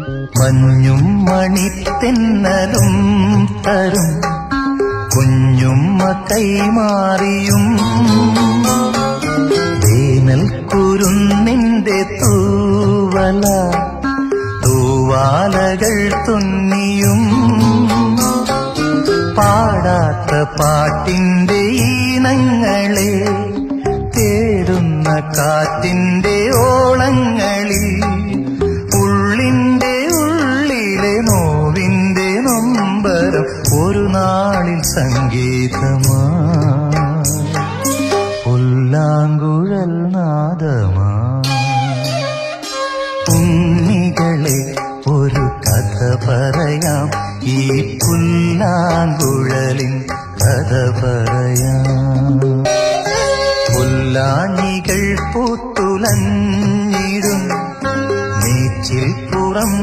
മഞ്ഞും മണിത്തെന്നലും തരും കുഞ്ഞുമ്മ കൈമാറിയും വേനൽ കുരുന്നിന്റെ തൂവല തൂവാലകൾ തുന്നിയും പാടാത്ത പാട്ടിന്റെ ഈണങ്ങളെ തേടുന്ന കാറ്റിന്റെ ഓളങ്ങളിൽ ഉള്ളിന്റെ ഉള്ളിലെ നോവിന്റെ നൊമ്പരം ഒരു നാളിൽ സംഗീതമാ പുല്ലാങ്കുഴൽ നാദമാ ഉണ്ണികളെ ഒരു കഥ പറയാം ഈ പുല്ലാങ്കുഴലിൻ കഥ പറയാം പുല്ലാഞ്ഞികൾ പൂത്തുലഞ്ഞിടും നീച്ചിൽ പുറം